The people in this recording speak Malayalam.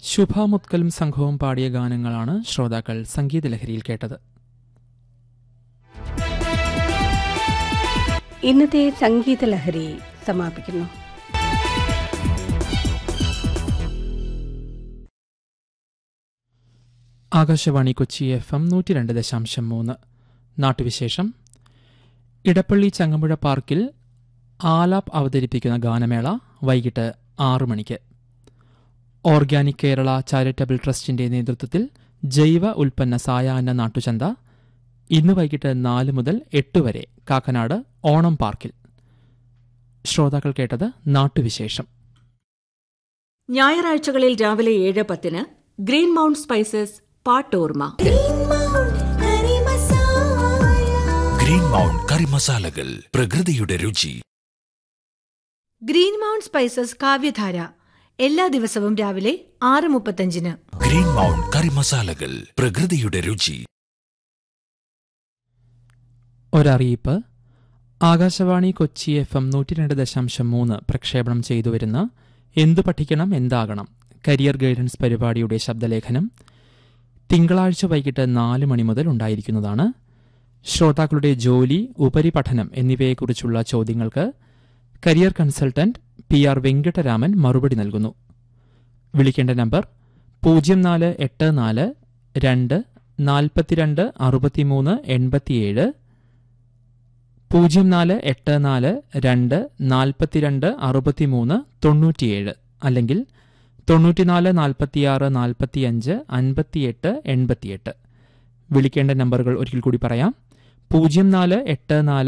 ശുഭ മുത്കലും സംഘവും പാടിയ ഗാനങ്ങളാണ് ശ്രോതാക്കൾ സംഗീതലഹരിയിൽ കേട്ടത് ഇന്നത്തെ സംഗീത ലഹരി സമാപിക്കുന്നു ആകാശവാണി കൊച്ചി എഫ് എം നൂറ്റി രണ്ട് ദശാംശം മൂന്ന് നാട്ടുവിശേഷം ഇടപ്പള്ളി ചങ്ങമ്പുഴ പാർക്കിൽ ആലാപ്പ് അവതരിപ്പിക്കുന്ന ഗാനമേള വൈകിട്ട് ആറു മണിക്ക് ഓർഗാനിക് കേരള ചാരിറ്റബിൾ ട്രസ്റ്റിന്റെ നേതൃത്വത്തിൽ ജൈവ ഉൽപ്പന്ന സായാഹ്ന നാട്ടുചന്ത ഇന്ന് വൈകിട്ട് നാല് മുതൽ എട്ട് വരെ കാക്കനാട് ഓണം പാർക്കിൽ ശ്രോതാക്കൾ കേട്ടത് നാട്ടുവിശേഷം ഞായറാഴ്ചകളിൽ രാവിലെ ഏഴ് പത്തിന് ഗ്രീൻ മൗണ്ട് സ്പൈസസ് പാട്ടോർമ ഗ്രീൻ മൗണ്ട് കറി മസാലകൾ പ്രകൃതിയുടെ രുചി ഗ്രീൻ മൗണ്ട് സ്പൈസസ് കാവ്യധാര എല്ലാ ദിവസവും രാവിലെ ആറ് മുപ്പത്തഞ്ചിന് ഗ്രീൻ മൗണ്ട് കറി മസാലകൾ പ്രകൃതിയുടെ രുചി ഒരറിയിപ്പ് ആകാശവാണി കൊച്ചി എഫ് എം നൂറ്റി രണ്ട് ദശാംശം മൂന്ന് പ്രക്ഷേപണം ചെയ്തു വരുന്ന എന്തു പഠിക്കണം എന്താകണം കരിയർ ഗൈഡൻസ് പരിപാടിയുടെ ശബ്ദലേഖനം തിങ്കളാഴ്ച വൈകിട്ട് നാല് മണി മുതൽ ഉണ്ടായിരിക്കുന്നതാണ് ശ്രോതാക്കളുടെ ജോലി ഉപരിപഠനം എന്നിവയെക്കുറിച്ചുള്ള ചോദ്യങ്ങൾക്ക് career consultant P R Venkataraman മറുപടി നൽകുന്നു വിളിക്കേണ്ട നമ്പർ പൂജ്യം നാല് എട്ട് നാല് രണ്ട് നാൽപ്പത്തിരണ്ട് അറുപത്തിമൂന്ന് എൺപത്തിയേഴ് പൂജ്യം നാല് എട്ട് നാല് രണ്ട് നാൽപ്പത്തിരണ്ട് അറുപത്തിമൂന്ന് തൊണ്ണൂറ്റിയേഴ് അല്ലെങ്കിൽ തൊണ്ണൂറ്റിനാല് നാൽപ്പത്തിയാറ് നാൽപ്പത്തിയഞ്ച് അൻപത്തിയെട്ട് എൺപത്തിയെട്ട് വിളിക്കേണ്ട നമ്പറുകൾ ഒരിക്കൽ കൂടി പറയാം പൂജ്യം നാല് എട്ട് നാല്